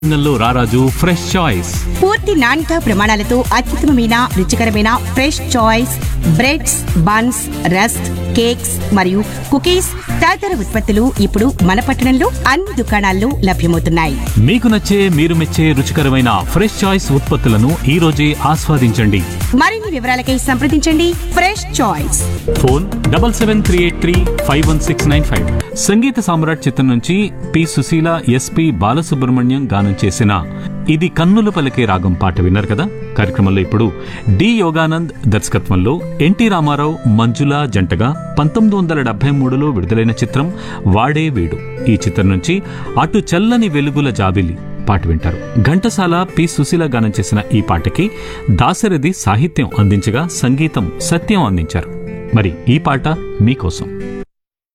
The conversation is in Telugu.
రంగంలో రారాజు ఫ్రెష్ చాయిస్ పూర్తి నాణ్యత ప్రమాణాలతో అత్యుత్తమమైన రుచికరమైన fresh choice breads buns rusk cakes మరియు కుకీస్ తదితర ఉత్పత్తులు ఇప్పుడు మన పట్టణంలో అన్ని దుకాణాల్లో లభ్యమవుతున్నాయి మీకు నచ్చే మీరు మెచ్చే రుచికరమైన ఫ్రెష్ చాయిస్ ఉత్పత్తులను ఈ రోజే ఆస్వాదించండి మరిన్ని వివరాలకై సంప్రదించండి fresh choice phone double seven three eight three five one six nine five Sangeetha Samrat చిత్రం నుంచి పి సుశీల ఎస్పి బాలసుబ్రహ్మణ్యం గానం చేసిన ఇది కన్నుల పలికే రాగం పాట విన్నారు కదా కార్యక్రమంలో ఇప్పుడు డి యోగానంద్ దర్శకత్వంలో ఎన్టీ రామారావు మంజుల జంటగా పంతొమ్మిది వందల డెబ్బై మూడులో విడుదలైన చిత్రం వాడే వీడు ఈ చిత్రం నుంచి అటు చల్లని వెలుగుల జాబిలి పాట వింటారు ఘంటసాల పి సుశీల గానం చేసిన ఈ పాటకి దాశరథి సాహిత్యం అందించగా సంగీతం సత్యం అందించారు మరి ఈ పాట మీకోసం